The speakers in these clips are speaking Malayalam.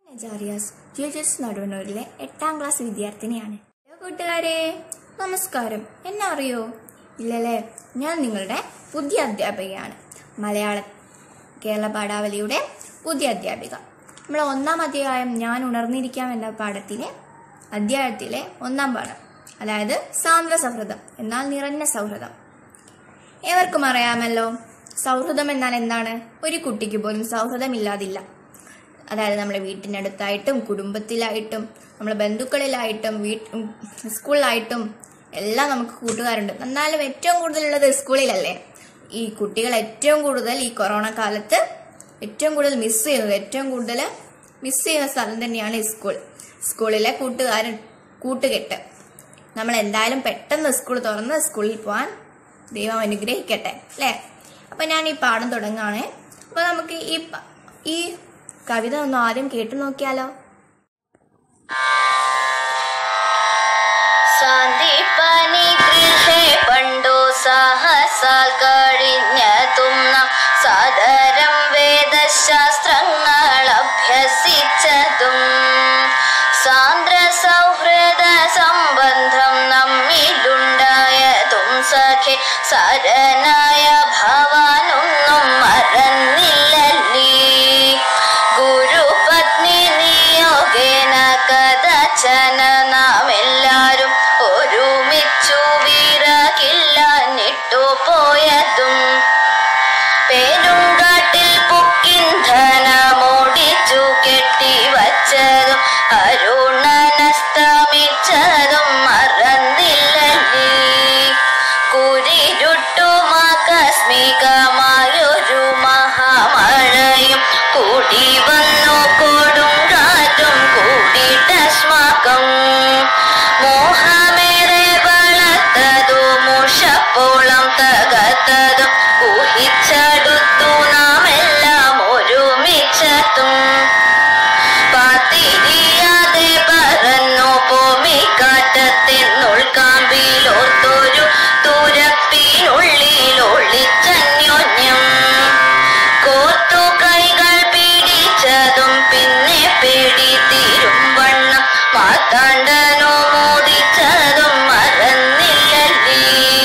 നജാറിയാസ് ജി എച്ച് എസ് നടുവണ്ണൂരിലെ എട്ടാം ക്ലാസ് വിദ്യാർത്ഥിനിയാണ് ഹലോ കൂട്ടുകാരെ നമസ്കാരം എന്നെ അറിയോ ഇല്ലല്ലേ ഞാൻ നിങ്ങളുടെ പുതിയ അധ്യാപികയാണ് മലയാള കേരള പാഠാവലിയുടെ പുതിയ അധ്യാപിക നമ്മൾ ഒന്നാം അധ്യായം ഞാൻ ഉണർന്നിരിക്കാം എന്ന പാഠത്തിലെ അധ്യായത്തിലെ ഒന്നാം പാഠം അതായത് സാന്ദ്ര സൗഹൃദം എന്നാൽ നിറഞ്ഞ സൗഹൃദം ഏവർക്കും അറിയാമല്ലോ സൗഹൃദം എന്നാൽ എന്താണ് ഒരു കുട്ടിക്ക് പോലും സൗഹൃദമില്ലാതില്ല അതായത് നമ്മുടെ വീട്ടിനടുത്തായിട്ടും കുടുംബത്തിലായിട്ടും നമ്മളെ ബന്ധുക്കളിലായിട്ടും വീട്ട് ഉം, സ്കൂളിലായിട്ടും എല്ലാം നമുക്ക് കൂട്ടുകാരുണ്ട് എന്നാലും ഏറ്റവും കൂടുതലുള്ളത് സ്കൂളിലല്ലേ ഈ കുട്ടികൾ ഏറ്റവും കൂടുതൽ ഈ കൊറോണ കാലത്ത് ഏറ്റവും കൂടുതൽ മിസ് ചെയ്യുന്നത് ഏറ്റവും കൂടുതൽ മിസ് ചെയ്യുന്ന സ്ഥലം തന്നെയാണ് ഈ സ്കൂൾ സ്കൂളിലെ കൂട്ടുകാരൻ കൂട്ടുകെട്ട് നമ്മൾ എന്തായാലും പെട്ടെന്ന് സ്കൂൾ തുറന്ന് സ്കൂളിൽ പോകാൻ ദൈവം അനുഗ്രഹിക്കട്ടെ അല്ലേ അപ്പൊ ഞാൻ ഈ പാഠം തുടങ്ങാണ് അപ്പൊ നമുക്ക് ഈ പ- ഈ കവിത ഒന്ന് ആദ്യം കേട്ടു നോക്കിയാലോ സാന്ദീപനി ഗൃഹേ പണ്ടു സഹസാൽ കഴിഞ്ഞതും നാം സാദരം വേദശാസ്ത്രങ്ങൾ അഭ്യസിച്ചതും സാന്ദ്ര സൗഹൃദ സംബന്ധം നമ്മിലുണ്ടായതും സഖേ സരനായ ഭവാനൊന്നും മറന്നില്ലല്ലേ ഗുരുപത്നി നിയോഗേന കഥചന നാം എല്ലാരും ഒരുമിച്ചു വിറകില്ലാഞ്ഞിട്ടു പോയതും പേരുങ്കാട്ടിൽ പുക്കിന്ധനമോടിച്ചു കെട്ടി വച്ചതും അരുണനസ്തമിച്ചതും മറന്നില്ലല്ലേ കുരിരുട്ടുമാകസ്മികമായൊരു മഹാമഴയും കൂടി വന്നു കൊടുങ്കാറ്റും കൂടിട്ടസ്മാകം മോഹമേറെ വളർത്തതു മുഷപ്പോളം തകർത്തതും ഊഹിച്ചടുത്തു നാം എല്ലാം ഒരുമിച്ചതും പാത്തിരിയാതെ പറന്നു പോമിക്കാറ്റത്തിനുൾക്കാമ്പിലോർത്തൊരു തുരപ്പിനുള്ളിൽ ഒളിച്ചന്യോന്യം കോർത്തു കൈകൾ പിടിച്ചതും പിന്നെ പേടിത്തീരും വണ്ണം മാത്താണ്ടനോ മോദിച്ചതും മറന്നില്ലല്ലേ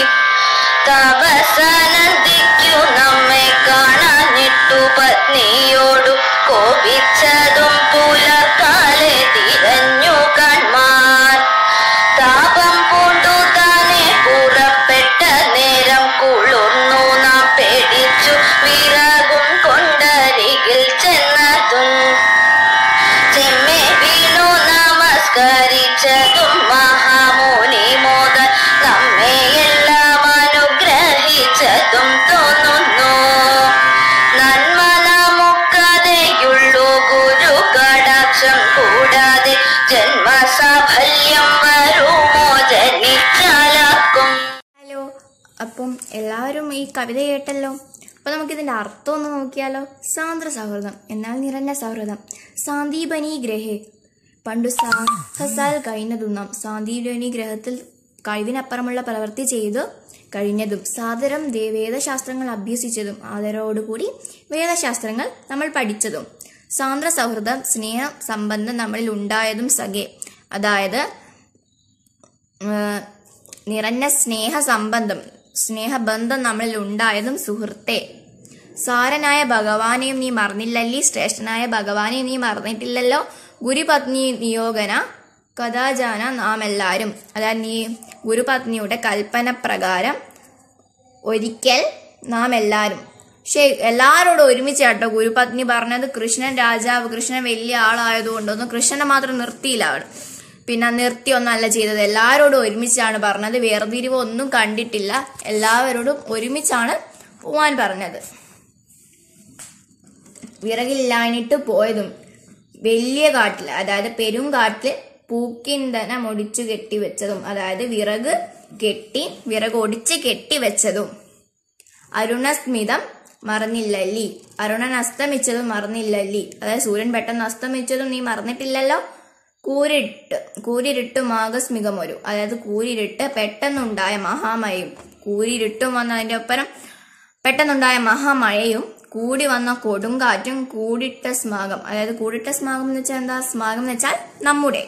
തപസനന്ദിക്കു നമ്മെ കാണാനിട്ടു പത്നിയോടു കോപിച്ചതും പുലർക്കാലെ തിരഞ്ഞു കൺമാർ താപം പൂണ്ടു താനെ പുറപ്പെട്ട നേരം കുളിർന്നു നാം പേടിച്ചു വിറകും കൊണ്ടരികിൽ ചെന്നതും ചെമ്മേ വീണു നമസ്കരിച്ചതും മഹാമുനി മോദൻ നമ്മെയെല്ലാം അനുഗ്രഹിച്ചതും തോന്നുന്നു നന്മ നമുക്കതേയുള്ളൂ ഗുരു കടാക്ഷം കൂടാതെ ജന്മസാഫല്യം വരുമോ ജനിച്ചാലാക്കും ഹലോ അപ്പം എല്ലാവരും ഈ കവിത കേട്ടല്ലോ അപ്പൊ നമുക്കിതിന്റെ അർത്ഥം ഒന്ന് നോക്കിയാലോ സാന്ദ്ര സൗഹൃദം എന്നാൽ നിറഞ്ഞ സൗഹൃദം സാന്ദീപനി ഗ്രഹേ പണ്ടു സാഹസാൽ കഴിഞ്ഞതും നാം സാന്ദീപനി ഗ്രഹത്തിൽ കഴിവിനപ്പുറമുള്ള പ്രവൃത്തി ചെയ്തു കഴിഞ്ഞതും സാദരം ദേ- വേദശാസ്ത്രങ്ങൾ അഭ്യസിച്ചതും ആദരവോടുകൂടി വേദശാസ്ത്രങ്ങൾ നമ്മൾ പഠിച്ചതും സാന്ദ്ര സൗഹൃദം സ്നേഹ സംബന്ധം നമ്മളിൽ ഉണ്ടായതും സഖേ അതായത് ഏഹ് നിറഞ്ഞ സ്നേഹ സംബന്ധം സ്നേഹബന്ധം നമ്മളിൽ ഉണ്ടായതും സുഹൃത്തെ സാരനായ ഭഗവാനെയും നീ മറന്നില്ലല്ലേ ശ്രേഷ്ഠനായ ഭഗവാനെയും നീ മറന്നിട്ടില്ലല്ലോ ഗുരുപത്നി നിയോഗന കഥാജാന നാം എല്ലാവരും അതായത് നീ ഗുരുപത്നിയുടെ കൽപ്പന പ്രകാരം ഒരിക്കൽ നാം എല്ലാവരും പക്ഷേ എല്ലാവരോടും ഒരുമിച്ച് കേട്ടോ ഗുരുപത്നി പറഞ്ഞത് കൃഷ്ണൻ രാജാവ് കൃഷ്ണൻ വലിയ ആളായതുകൊണ്ടൊന്നും കൃഷ്ണനെ മാത്രം നിർത്തിയില്ല അവിടെ പിന്നെ നിർത്തിയൊന്നല്ല ചെയ്തത് എല്ലാവരോടും ഒരുമിച്ചാണ് പറഞ്ഞത് വേർതിരിവ് ഒന്നും കണ്ടിട്ടില്ല എല്ലാവരോടും ഒരുമിച്ചാണ് പോവാൻ പറഞ്ഞത് വിറകില്ലാഞ്ഞിട്ട് പോയതും വലിയ കാട്ടിൽ അതായത് പെരുങ്കാട്ടിൽ പൂക്കിന്തനം ഒടിച്ചു കെട്ടി വെച്ചതും അതായത് വിറക് കെട്ടി വിറക് ഒടിച്ച് കെട്ടി വെച്ചതും അരുണസ്മിതം മറന്നില്ലല്ലി അരുണൻ അസ്തമിച്ചതും മറന്നില്ലല്ലി അതായത് സൂര്യൻ പെട്ടെന്ന് അസ്തമിച്ചതും നീ മറന്നിട്ടില്ലല്ലോ കൂരിട്ട് കൂരിരുട്ടും ആകസ്മികമൊരു അതായത് കൂരിരുട്ട് പെട്ടെന്നുണ്ടായ മഹാമഴയും കൂരിരുട്ടും വന്നതിന്റെ ഒപ്പരം പെട്ടെന്നുണ്ടായ മഹാമഴയും കൂടി വന്ന കൊടുങ്കാറ്റും കൂടിട്ട സ്മാകം അതായത് കൂടിട്ട സ്മാകം എന്ന് വെച്ചാൽ എന്താ സ്മാകം എന്ന് വെച്ചാൽ നമ്മുടെ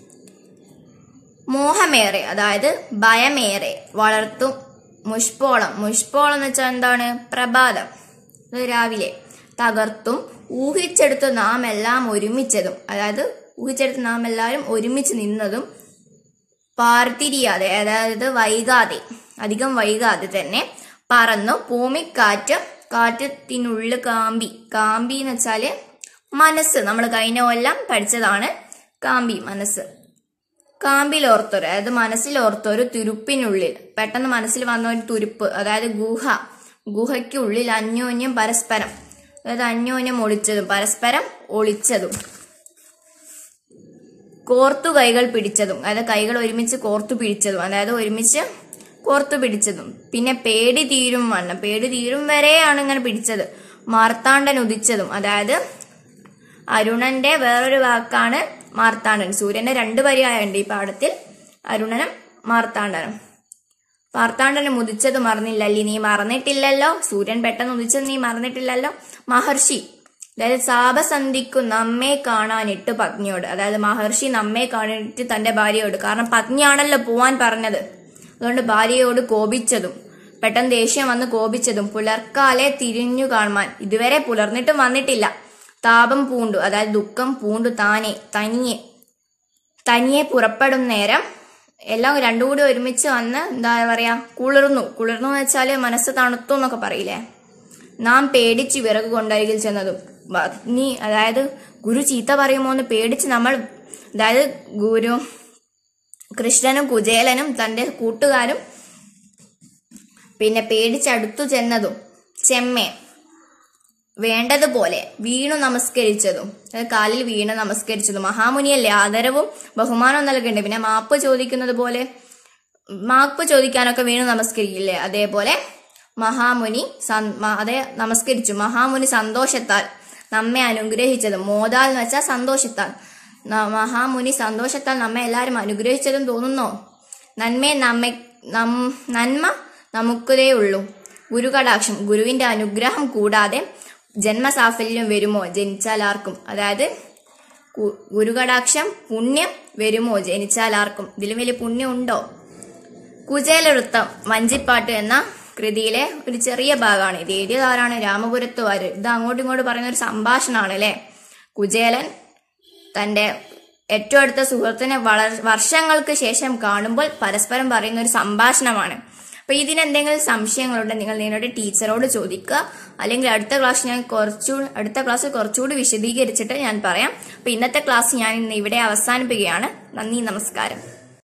മോഹമേറെ അതായത് ഭയമേറെ വളർത്തും മുഷ്പോളം മുഷ്പോളം എന്ന് വെച്ചാൽ എന്താണ് പ്രഭാതം അത് രാവിലെ തകർത്തും ഊഹിച്ചെടുത്ത് നാം എല്ലാം ഒരുമിച്ചതും അതായത് ഊഹിച്ചെടുത്ത് നാം എല്ലാവരും ഒരുമിച്ച് നിന്നതും പാർത്തിരിയാതെ അതായത് വൈകാതെ അധികം വൈകാതെ തന്നെ പറന്നു ഭൂമിക്കാറ്റ് കാറ്റത്തിനുള്ളിൽ കാമ്പി കാമ്പി എന്ന് വെച്ചാല് മനസ്സ് നമ്മൾ കഴിഞ്ഞ കൊല്ലം പഠിച്ചതാണ് കാമ്പി മനസ്സ് കാമ്പിലോർത്തൊരു അതായത് മനസ്സിലോർത്തൊരു തുരുപ്പിനുള്ളിൽ പെട്ടെന്ന് മനസ്സിൽ വന്ന ഒരു തുരുപ്പ് അതായത് ഗുഹ ഗുഹയ്ക്കുള്ളിൽ അന്യോന്യം പരസ്പരം അതായത് അന്യോന്യം ഒളിച്ചതും പരസ്പരം ഒളിച്ചതും കോർത്തു കൈകൾ പിടിച്ചതും അതായത് കൈകൾ ഒരുമിച്ച് കോർത്തു പിടിച്ചതും അതായത് ഒരുമിച്ച് കോർത്തു പിടിച്ചതും പിന്നെ പേടി തീരും വണ്ണം പേടി തീരും വരെയാണ് ഇങ്ങനെ പിടിച്ചത് മാർത്താണ്ഡൻ ഉദിച്ചതും അതായത് അരുണന്റെ വേറൊരു വാക്കാണ് മാർത്താണ്ഡൻ സൂര്യന്റെ രണ്ട് പര്യായുണ്ട് ഈ പാഠത്തിൽ അരുണനും മാർത്താണ്ഡനും മാർത്താണ്ഡന് മുതിച്ചത് മറന്നില്ലല്ലേ നീ മറന്നിട്ടില്ലല്ലോ സൂര്യൻ പെട്ടെന്ന് ഉദിച്ചത് നീ മറന്നിട്ടില്ലല്ലോ മഹർഷി അതായത് സാപസന്ധിക്കു നമ്മെ കാണാനിട്ട് പത്നിയോട് അതായത് മഹർഷി നമ്മെ കാണിട്ട് തന്റെ ഭാര്യയോട് കാരണം പത്നിയാണല്ലോ പോവാൻ പറഞ്ഞത് അതുകൊണ്ട് ഭാര്യയോട് കോപിച്ചതും പെട്ടെന്ന് ദേഷ്യം വന്ന് കോപിച്ചതും പുലർക്കാലെ തിരിഞ്ഞു കാണുവാൻ ഇതുവരെ പുലർന്നിട്ടും വന്നിട്ടില്ല താപം പൂണ്ടു അതായത് ദുഃഖം പൂണ്ടു താനെ തനിയെ തനിയെ പുറപ്പെടും നേരം എല്ലാം രണ്ടും കൂടി ഒരുമിച്ച് വന്ന് എന്താ പറയാ കുളിർന്നു കുളിർന്നു എന്ന് വെച്ചാല് മനസ്സ് തണുത്തു എന്നൊക്കെ പറയില്ലേ നാം പേടിച്ച് വിറക് കൊണ്ടരികിൽ ചെന്നതും നീ അതായത് ഗുരു ചീത്ത പറയുമോ എന്ന് പേടിച്ച് നമ്മൾ അതായത് ഗുരു കൃഷ്ണനും കുചേലനും തന്റെ കൂട്ടുകാരും പിന്നെ പേടിച്ചടുത്തു ചെന്നതും ചെമ്മേ വേണ്ടതുപോലെ വീണു നമസ്കരിച്ചതും അതായത് കാലിൽ വീണ് നമസ്കരിച്ചതും മഹാമുനിയല്ലേ ആദരവും ബഹുമാനവും നൽകണ്ടേ പിന്നെ മാപ്പ് ചോദിക്കുന്നത് പോലെ മാപ്പ് ചോദിക്കാനൊക്കെ വീണു നമസ്കരിക്കില്ലേ അതേപോലെ മഹാമുനി സൻ- മ- അതെ നമസ്കരിച്ചു മഹാമുനി സന്തോഷത്താൽ നമ്മെ അനുഗ്രഹിച്ചതും മോദാൽ എന്ന് വെച്ചാൽ സന്തോഷത്താൽ ന- മഹാമുനി സന്തോഷത്താൽ നമ്മെ എല്ലാവരും അനുഗ്രഹിച്ചതും തോന്നുന്നോ നന്മേ നമ്മെ നം- നന്മ നമുക്കതേ ഉള്ളൂ ഗുരുകടാക്ഷം ഗുരുവിന്റെ അനുഗ്രഹം കൂടാതെ ജന്മസാഫല്യം വരുമോ ജനിച്ചാൽ ആർക്കും അതായത് ഗു- ഗുരുകടാക്ഷം പുണ്യം വരുമോ ജനിച്ചാൽ ആർക്കും ഇതിലും വലിയ പുണ്യം ഉണ്ടോ കുചേലവൃത്തം വഞ്ചിപ്പാട്ട് എന്ന കൃതിയിലെ ഒരു ചെറിയ ഭാഗമാണ് ഇത് എഴുതിയത് ആരാണ് രാമപുരത്തുവാര് ഇത് അങ്ങോട്ടും ഇങ്ങോട്ടും പറയുന്ന ഒരു സംഭാഷണമാണ് അല്ലെ കുചേലൻ തന്റെ ഏറ്റവും അടുത്ത സുഹൃത്തിനെ വള വർഷങ്ങൾക്ക് ശേഷം കാണുമ്പോൾ പരസ്പരം പറയുന്ന ഒരു സംഭാഷണമാണ് അപ്പൊ ഇതിനെന്തെങ്കിലും സംശയങ്ങളുണ്ടെങ്കിൽ നിങ്ങൾ നിങ്ങളുടെ ടീച്ചറോട് ചോദിക്കുക അല്ലെങ്കിൽ അടുത്ത ക്ലാസ് ഞാൻ കുറച്ചുകൂടി അടുത്ത ക്ലാസ് കുറച്ചുകൂടി വിശദീകരിച്ചിട്ട് ഞാൻ പറയാം അപ്പൊ ഇന്നത്തെ ക്ലാസ് ഞാൻ ഇന്ന് ഇവിടെ അവസാനിപ്പിക്കുകയാണ് നന്ദി നമസ്കാരം